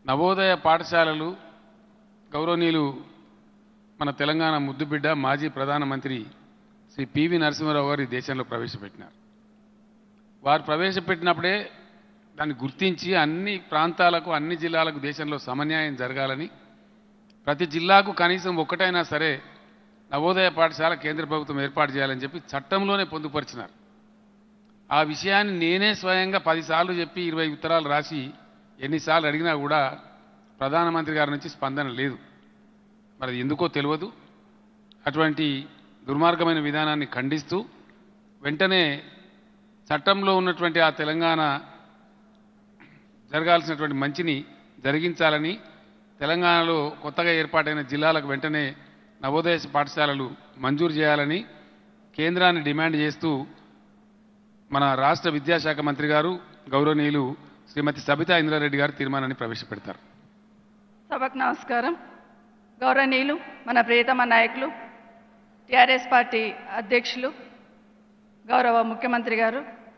నవోదయ పాఠశాలలు గౌరవనీయులు మన తెలంగాణ ముద్దుబిడ్డ మాజీ ప్రధానమంత్రి శ్రీ పివి నరసింహారావు గారు ఈ దేశంలో ప్రవేశపెట్టినారు వారు ప్రవేశపెట్టినప్పుడే దాన్ని గుర్తించి అన్ని ప్రాంతాలకు అన్ని జిల్లాలకు దేశంలో సమన్యాయం జరగాలని ప్రతి జిల్లాకు కనీసం ఒక్కటైనా సరే నవోదయ పాఠశాల కేంద్ర ప్రభుత్వం ఏర్పాటు చేయాలని చెప్పి చట్టంలోనే పొందుపరిచినారు ఆ విషయాన్ని నేనే స్వయంగా పదిసార్లు చెప్పి ఇరవై ఉత్తరాలు రాసి ఎన్నిసార్లు అడిగినా కూడా ప్రధానమంత్రి గారి నుంచి స్పందన లేదు మరి అది ఎందుకో తెలియదు అటువంటి దుర్మార్గమైన విధానాన్ని ఖండిస్తూ వెంటనే చట్టంలో ఉన్నటువంటి ఆ తెలంగాణ జరగాల్సినటువంటి మంచిని జరిగించాలని తెలంగాణలో కొత్తగా ఏర్పాటైన జిల్లాలకు వెంటనే నవోదయ పాఠశాలలు మంజూరు చేయాలని కేంద్రాన్ని డిమాండ్ చేస్తూ మన రాష్ట్ర విద్యాశాఖ మంత్రి గారు గౌరవనీయులు శ్రీమతి సబితా ఇంద్రారెడ్డి గారు తీర్మానాన్ని ప్రవేశపెడతారు సభకు నమస్కారం గౌరవనీయులు మన ప్రియతమ నాయకులు టిఆర్ఎస్ పార్టీ అధ్యక్షులు గౌరవ ముఖ్యమంత్రి గారు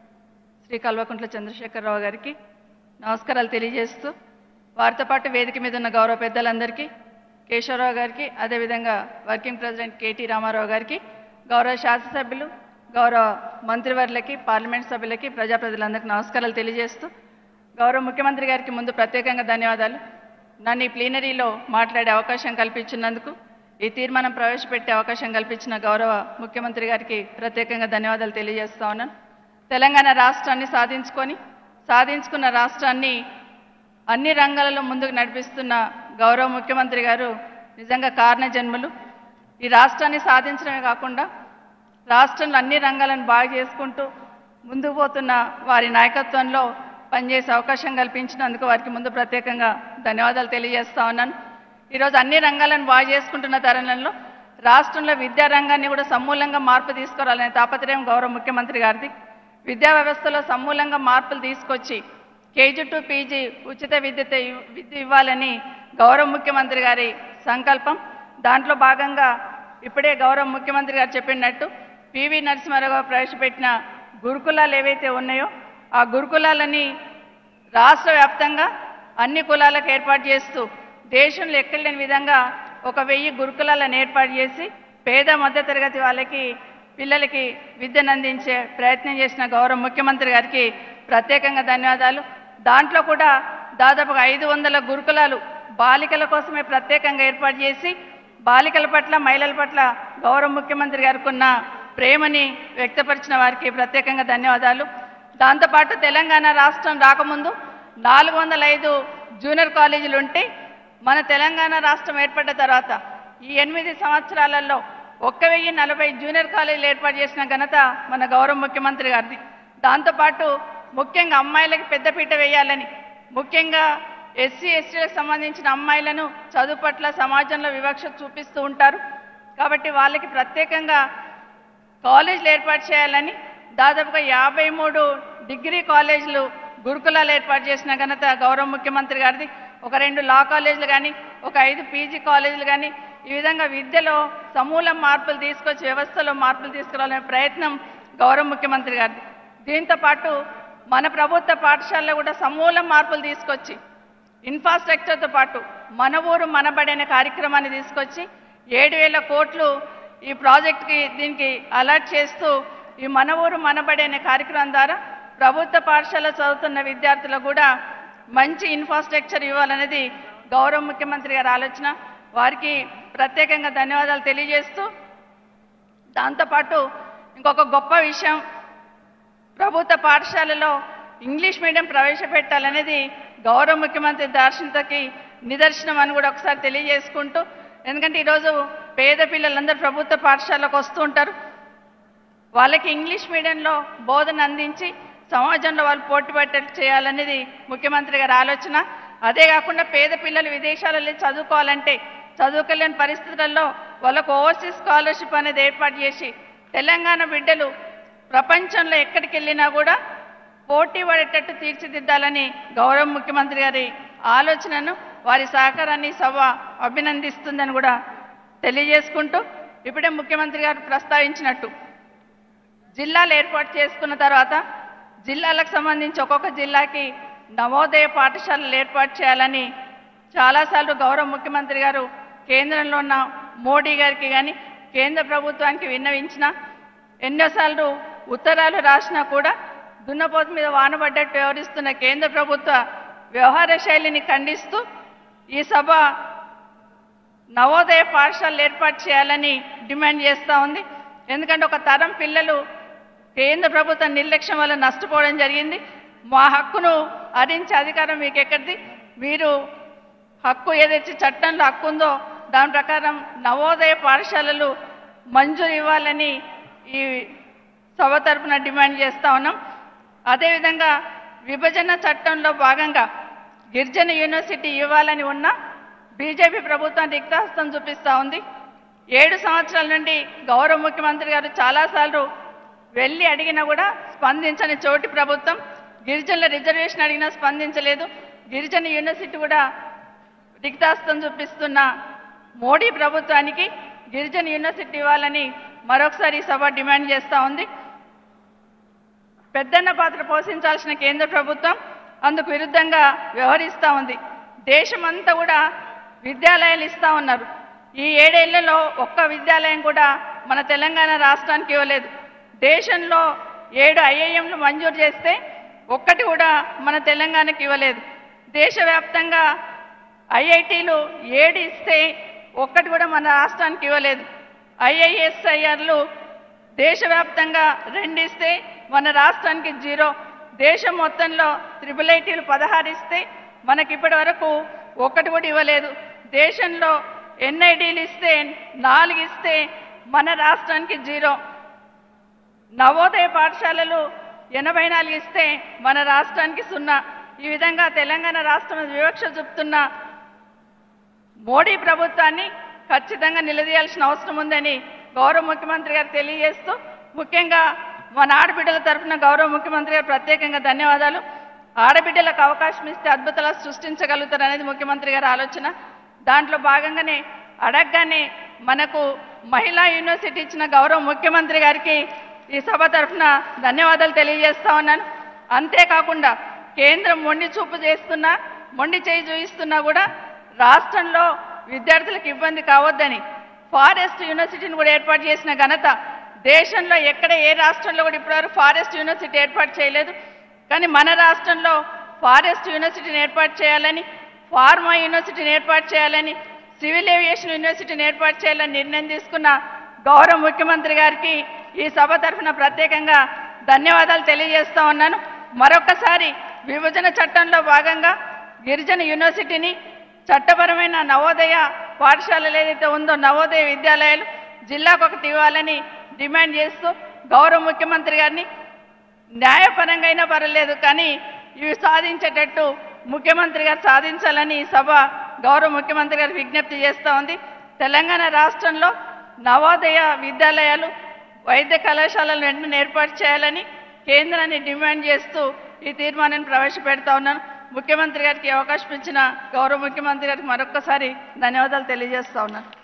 శ్రీ కల్వకుంట్ల చంద్రశేఖరరావు గారికి నమస్కారాలు తెలియజేస్తూ వారితో పాటు వేదిక మీద ఉన్న గౌరవ పెద్దలందరికీ కేశవరావు గారికి అదేవిధంగా వర్కింగ్ ప్రెసిడెంట్ కేటీ రామారావు గారికి గౌరవ శాసనసభ్యులు గౌరవ మంత్రివర్యులకి పార్లమెంట్ సభ్యులకి ప్రజాప్రతినిధులందరికీ నమస్కారాలు తెలియజేస్తూ గౌరవ ముఖ్యమంత్రి గారికి ముందు ప్రత్యేకంగా ధన్యవాదాలు నన్ను ఈ ప్లీనరీలో మాట్లాడే అవకాశం కల్పించినందుకు ఈ తీర్మానం ప్రవేశపెట్టే అవకాశం కల్పించిన గౌరవ ముఖ్యమంత్రి గారికి ప్రత్యేకంగా ధన్యవాదాలు తెలియజేస్తా ఉన్నాను తెలంగాణ రాష్ట్రాన్ని సాధించుకొని సాధించుకున్న రాష్ట్రాన్ని అన్ని రంగాలలో ముందుకు నడిపిస్తున్న గౌరవ ముఖ్యమంత్రి గారు నిజంగా కారణ జన్మలు ఈ రాష్ట్రాన్ని సాధించడమే కాకుండా రాష్ట్రంలో అన్ని రంగాలను బాగా చేసుకుంటూ ముందుకు పోతున్న వారి నాయకత్వంలో పనిచేసే అవకాశం కల్పించినందుకు వారికి ముందు ప్రత్యేకంగా ధన్యవాదాలు తెలియజేస్తా ఉన్నాను ఈరోజు అన్ని రంగాలను బాగా చేసుకుంటున్న తరుణంలో రాష్ట్రంలో విద్యా రంగాన్ని కూడా సమూలంగా మార్పు తీసుకురాలనే తాపత్రయం గౌరవ ముఖ్యమంత్రి గారిది విద్యా వ్యవస్థలో సమూలంగా మార్పులు తీసుకొచ్చి కేజీ టు పీజీ ఉచిత విద్యత విద్య ఇవ్వాలని గౌరవ ముఖ్యమంత్రి గారి సంకల్పం దాంట్లో భాగంగా ఇప్పుడే గౌరవ ముఖ్యమంత్రి గారు చెప్పినట్టు పివి నరసింహారావు గారు ప్రవేశపెట్టిన గురుకులాలు ఏవైతే ఉన్నాయో ఆ గురుకులాలని రాష్ట్ర వ్యాప్తంగా అన్ని కులాలకు ఏర్పాటు చేస్తూ దేశంలో ఎక్కలేని విధంగా ఒక వెయ్యి గురుకులాలను ఏర్పాటు చేసి పేద మధ్యతరగతి వాళ్ళకి పిల్లలకి విద్యను అందించే ప్రయత్నం చేసిన గౌరవ ముఖ్యమంత్రి గారికి ప్రత్యేకంగా ధన్యవాదాలు దాంట్లో కూడా దాదాపుగా ఐదు వందల గురుకులాలు బాలికల కోసమే ప్రత్యేకంగా ఏర్పాటు చేసి బాలికల పట్ల మహిళల పట్ల గౌరవ ముఖ్యమంత్రి గారికి ఉన్న ప్రేమని వ్యక్తపరిచిన వారికి ప్రత్యేకంగా ధన్యవాదాలు దాంతోపాటు తెలంగాణ రాష్ట్రం రాకముందు నాలుగు వందల ఐదు జూనియర్ కాలేజీలు ఉంటే మన తెలంగాణ రాష్ట్రం ఏర్పడ్డ తర్వాత ఈ ఎనిమిది సంవత్సరాలలో ఒక్క వెయ్యి నలభై జూనియర్ కాలేజీలు ఏర్పాటు చేసిన ఘనత మన గౌరవ ముఖ్యమంత్రి గారిది దాంతోపాటు ముఖ్యంగా అమ్మాయిలకి పెద్దపీట వేయాలని ముఖ్యంగా ఎస్సీ ఎస్టీలకు సంబంధించిన అమ్మాయిలను చదువు పట్ల సమాజంలో వివక్ష చూపిస్తూ ఉంటారు కాబట్టి వాళ్ళకి ప్రత్యేకంగా కాలేజీలు ఏర్పాటు చేయాలని దాదాపుగా యాభై మూడు డిగ్రీ కాలేజీలు గురుకులాలు ఏర్పాటు చేసిన ఘనత గౌరవ ముఖ్యమంత్రి గారిది ఒక రెండు లా కాలేజీలు కానీ ఒక ఐదు పీజీ కాలేజీలు కానీ ఈ విధంగా విద్యలో సమూల మార్పులు తీసుకొచ్చి వ్యవస్థలో మార్పులు తీసుకురావాలనే ప్రయత్నం గౌరవ ముఖ్యమంత్రి గారిది దీంతో పాటు మన ప్రభుత్వ పాఠశాలలో కూడా సమూల మార్పులు తీసుకొచ్చి ఇన్ఫ్రాస్ట్రక్చర్తో పాటు మన ఊరు మనబడి అనే కార్యక్రమాన్ని తీసుకొచ్చి ఏడు వేల కోట్లు ఈ ప్రాజెక్ట్కి దీనికి అలర్ట్ చేస్తూ ఈ మన ఊరు మనబడి అనే కార్యక్రమం ద్వారా ప్రభుత్వ పాఠశాల చదువుతున్న విద్యార్థులకు కూడా మంచి ఇన్ఫ్రాస్ట్రక్చర్ ఇవ్వాలనేది గౌరవ ముఖ్యమంత్రి గారి ఆలోచన వారికి ప్రత్యేకంగా ధన్యవాదాలు తెలియజేస్తూ దాంతోపాటు ఇంకొక గొప్ప విషయం ప్రభుత్వ పాఠశాలలో ఇంగ్లీష్ మీడియం ప్రవేశపెట్టాలనేది గౌరవ ముఖ్యమంత్రి దార్శనికతకి నిదర్శనం అని కూడా ఒకసారి తెలియజేసుకుంటూ ఎందుకంటే ఈరోజు పేద పిల్లలందరూ ప్రభుత్వ పాఠశాలకు వస్తూ ఉంటారు వాళ్ళకి ఇంగ్లీష్ మీడియంలో బోధన అందించి సమాజంలో వాళ్ళు పోటీ పట్టేట్టు చేయాలనేది ముఖ్యమంత్రి గారి ఆలోచన అదే కాకుండా పేద పిల్లలు విదేశాలలో వెళ్ళి చదువుకోవాలంటే చదువుకోలేని పరిస్థితులలో వాళ్ళకు ఓవర్సీస్ స్కాలర్షిప్ అనేది ఏర్పాటు చేసి తెలంగాణ బిడ్డలు ప్రపంచంలో ఎక్కడికి వెళ్ళినా కూడా పోటీ పడేటట్టు తీర్చిదిద్దాలని గౌరవ ముఖ్యమంత్రి గారి ఆలోచనను వారి సహకారాన్ని సభ అభినందిస్తుందని కూడా తెలియజేసుకుంటూ ఇప్పుడే ముఖ్యమంత్రి గారు ప్రస్తావించినట్టు జిల్లాలు ఏర్పాటు చేసుకున్న తర్వాత జిల్లాలకు సంబంధించి ఒక్కొక్క జిల్లాకి నవోదయ పాఠశాలలు ఏర్పాటు చేయాలని చాలాసార్లు గౌరవ ముఖ్యమంత్రి గారు కేంద్రంలో ఉన్న మోడీ గారికి కానీ కేంద్ర ప్రభుత్వానికి విన్నవించిన ఎన్నోసార్లు ఉత్తరాలు రాసినా కూడా దున్నపోతు మీద వానబడ్డట్టు వ్యవహరిస్తున్న కేంద్ర ప్రభుత్వ వ్యవహార శైలిని ఖండిస్తూ ఈ సభ నవోదయ పాఠశాలలు ఏర్పాటు చేయాలని డిమాండ్ చేస్తూ ఉంది ఎందుకంటే ఒక తరం పిల్లలు కేంద్ర ప్రభుత్వ నిర్లక్ష్యం వల్ల నష్టపోవడం జరిగింది మా హక్కును హరించే అధికారం మీకు ఎక్కడిది మీరు హక్కు ఏదైతే చట్టంలో హక్కు ఉందో దాని ప్రకారం నవోదయ పాఠశాలలు మంజూరు ఇవ్వాలని ఈ సభ తరపున డిమాండ్ చేస్తా ఉన్నాం అదేవిధంగా విభజన చట్టంలో భాగంగా గిరిజన యూనివర్సిటీ ఇవ్వాలని ఉన్న బీజేపీ ప్రభుత్వం రిక్తహస్తం చూపిస్తూ ఉంది ఏడు సంవత్సరాల నుండి గౌరవ ముఖ్యమంత్రి గారు చాలాసార్లు వెళ్ళి అడిగినా కూడా స్పందించని చోటి ప్రభుత్వం గిరిజనుల రిజర్వేషన్ అడిగినా స్పందించలేదు గిరిజన యూనివర్సిటీ కూడా రిక్తాస్తం చూపిస్తున్న మోడీ ప్రభుత్వానికి గిరిజన యూనివర్సిటీ ఇవ్వాలని మరొకసారి ఈ సభ డిమాండ్ చేస్తూ ఉంది పెద్దన్న పాత్ర పోషించాల్సిన కేంద్ర ప్రభుత్వం అందుకు విరుద్ధంగా వ్యవహరిస్తూ ఉంది దేశమంతా కూడా విద్యాలయాలు ఇస్తూ ఉన్నారు ఈ ఏడేళ్లలో ఒక్క విద్యాలయం కూడా మన తెలంగాణ రాష్ట్రానికి ఇవ్వలేదు దేశంలో ఏడు ఐఐఎంలు మంజూరు చేస్తే ఒక్కటి కూడా మన తెలంగాణకి ఇవ్వలేదు దేశవ్యాప్తంగా ఐఐటీలు ఏడు ఇస్తే ఒక్కటి కూడా మన రాష్ట్రానికి ఇవ్వలేదు ఐఐఎస్ఐఆర్లు దేశవ్యాప్తంగా రెండు ఇస్తే మన రాష్ట్రానికి జీరో దేశం మొత్తంలో త్రిబుల్ ఐటీలు పదహారు ఇస్తే మనకి ఇప్పటి వరకు ఒక్కటి కూడా ఇవ్వలేదు దేశంలో ఎన్ఐడీలు ఇస్తే నాలుగు ఇస్తే మన రాష్ట్రానికి జీరో నవోదయ పాఠశాలలు ఎనభై నాలుగు ఇస్తే మన రాష్ట్రానికి సున్నా ఈ విధంగా తెలంగాణ రాష్ట్రం మీద వివక్ష చూపుతున్న మోడీ ప్రభుత్వాన్ని ఖచ్చితంగా నిలదీయాల్సిన అవసరం ఉందని గౌరవ ముఖ్యమంత్రి గారు తెలియజేస్తూ ముఖ్యంగా మన ఆడబిడ్డల తరఫున గౌరవ ముఖ్యమంత్రి గారు ప్రత్యేకంగా ధన్యవాదాలు ఆడబిడ్డలకు అవకాశం ఇస్తే అద్భుతాలు సృష్టించగలుగుతారు అనేది ముఖ్యమంత్రి గారి ఆలోచన దాంట్లో భాగంగానే అడగగానే మనకు మహిళా యూనివర్సిటీ ఇచ్చిన గౌరవ ముఖ్యమంత్రి గారికి ఈ సభ తరఫున ధన్యవాదాలు తెలియజేస్తా ఉన్నాను అంతేకాకుండా కేంద్రం మొండి చూపు చేస్తున్నా మొండి చేయి చూయిస్తున్నా కూడా రాష్ట్రంలో విద్యార్థులకు ఇబ్బంది కావద్దని ఫారెస్ట్ యూనివర్సిటీని కూడా ఏర్పాటు చేసిన ఘనత దేశంలో ఎక్కడ ఏ రాష్ట్రంలో కూడా ఇప్పటివరకు ఫారెస్ట్ యూనివర్సిటీ ఏర్పాటు చేయలేదు కానీ మన రాష్ట్రంలో ఫారెస్ట్ యూనివర్సిటీని ఏర్పాటు చేయాలని ఫార్మా యూనివర్సిటీని ఏర్పాటు చేయాలని సివిల్ ఏవియేషన్ యూనివర్సిటీని ఏర్పాటు చేయాలని నిర్ణయం తీసుకున్న గౌరవ ముఖ్యమంత్రి గారికి ఈ సభ తరఫున ప్రత్యేకంగా ధన్యవాదాలు తెలియజేస్తా ఉన్నాను మరొకసారి విభజన చట్టంలో భాగంగా గిరిజన యూనివర్సిటీని చట్టపరమైన నవోదయ పాఠశాలలు ఏదైతే ఉందో నవోదయ విద్యాలయాలు జిల్లాకు ఒకటి ఇవ్వాలని డిమాండ్ చేస్తూ గౌరవ ముఖ్యమంత్రి గారిని న్యాయపరంగా అయినా పర్వాలేదు కానీ ఇవి సాధించేటట్టు ముఖ్యమంత్రి గారు సాధించాలని ఈ సభ గౌరవ ముఖ్యమంత్రి గారు విజ్ఞప్తి చేస్తూ ఉంది తెలంగాణ రాష్ట్రంలో నవోదయ విద్యాలయాలు వైద్య కళాశాలలు వెంటనే ఏర్పాటు చేయాలని కేంద్రాన్ని డిమాండ్ చేస్తూ ఈ తీర్మానాన్ని ప్రవేశపెడతా ఉన్నాను ముఖ్యమంత్రి గారికి ఈ అవకాశం ఇచ్చిన గౌరవ ముఖ్యమంత్రి గారికి మరొక్కసారి ధన్యవాదాలు తెలియజేస్తా ఉన్నాను